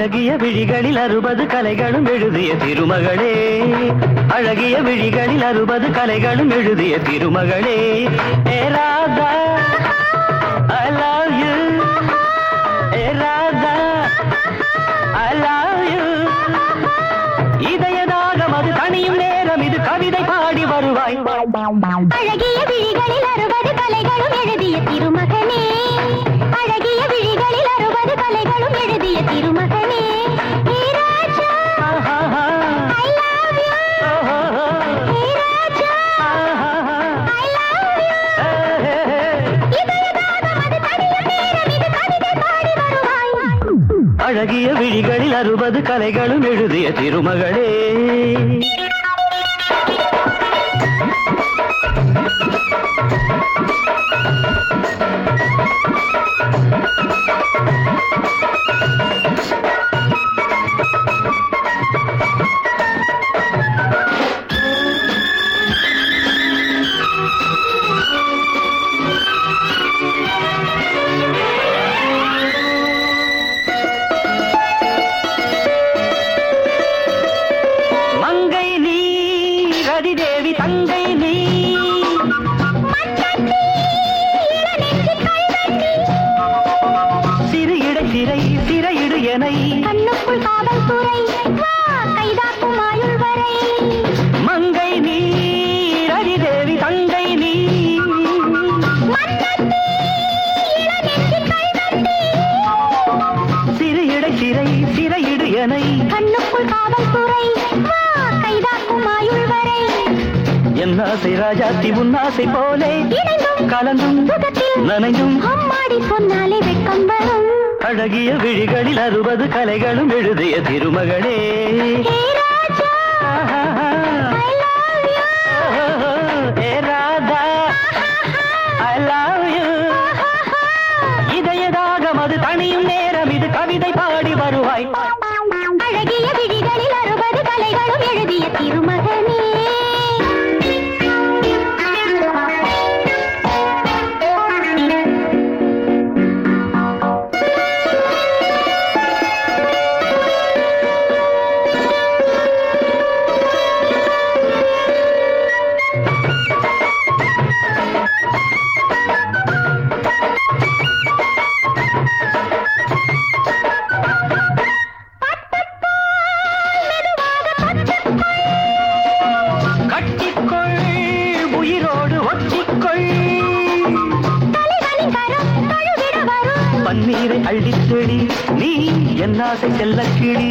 அழகிய விழிகளில் அறுபது கலைகளும் எழுதிய திருமகளே அழகிய விழிகளில் அறுபது கலைகளும் எழுதிய திருமகளே ஏ ராதா ஐ லவ் யூ ஏ ராதா ஐ லவ் யூ இதயதாகம் அது தனியும் நேரம் இது கவிதை பாடி வருவாய் அழகிய விழிகளில் அறுபது கலைகளும் எழுதிய திருமகனே அழகிய விழிகளில் அறுபது கலைகளும் எழுதிய திருமகனே hey Raja I love you hey Raja I love you இதயதாகம் அது தனியும் நேரம் இது கவிதை பாடி வருவாய் அழகிய விழிகளில் அறுபது கலைகளும் எழுதிய திருமகளே மங்கை நீ ரதிதேவி தங்கை நீ சிறு இடை சிறை சிறையிடு எனை கண்ணுக்குள் காவல்துறை வா கைதாக்கும் ஆயுள் வரை மங்கை நீ ரதிதேவி தங்கை நீ மன்னத்தி இளநெஞ்சி கைதட்டி சிறு இடை சிறை சிறையிடு எனை கண்ணுக்குள் காவல்துறை வா கைதாக்கும் ஆயுள் வரை என் ஆசை ராஜாத்தி உன்னாசை போலே இணைந்தும் கலந்தும் சுகத்தில் நனைந்தும் அம்மாடி சொன்னாலே வெட்கம் வரும் அழகிய விழிகளில் அறுபது கலைகளும் எழுதிய திருமகளே hey Raja I love you ஏ ராதா ஐ லவ் யூ இதயதாகம் அது தனியும் நேரம் இது கவிதை பாடி வருவாய் அழகிய விழிகளில் அறுபது கலைகளும் எழுதிய திருமகனே கட்டிக்கொள் உயிரோடு ஒட்டிக்கொள் தலைவனின் கரம் தழுவிட வரும் பன்னீரை அள்ளித் தெளி நீ என் ஆசை செல்லக் கிளி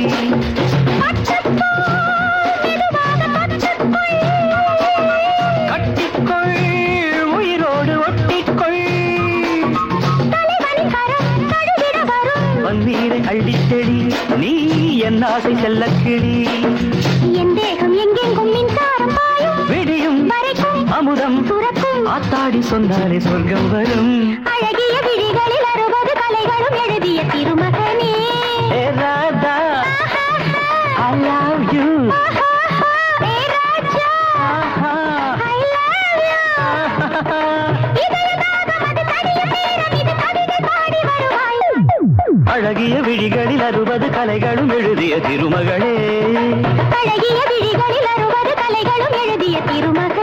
கட்டிக்கொள் உயிரோடு ஒட்டிக்கொள் தலைவனின் கரம் தழுவிட வரும் பன்னீரை அள்ளித் தெளி நீ என் ஆசை செல்லக் கிளி என் தேகம் எங்கெங்கும் மின்சாரம் பாயும் விடியும் வரைக்கும் அமுதம் துறக்கும் ஆத்தாடி சொன்னாலே சொர்க்கம் வரும் அழகிய விழிகளில் அறுபது கலைகளும் எழுதிய திருமகனே ஏ Radha I love you hey Raja I love you இதயதாகம் அது தனியும் நேரம் இது கவிதை பாடி வருவாய் அழகிய விழிகளில் அறுபது கலைகளும் எழுதிய திருமகளே அழகிய விழிகளில் அறுபது கலைகளும் எழுதிய திருமகனே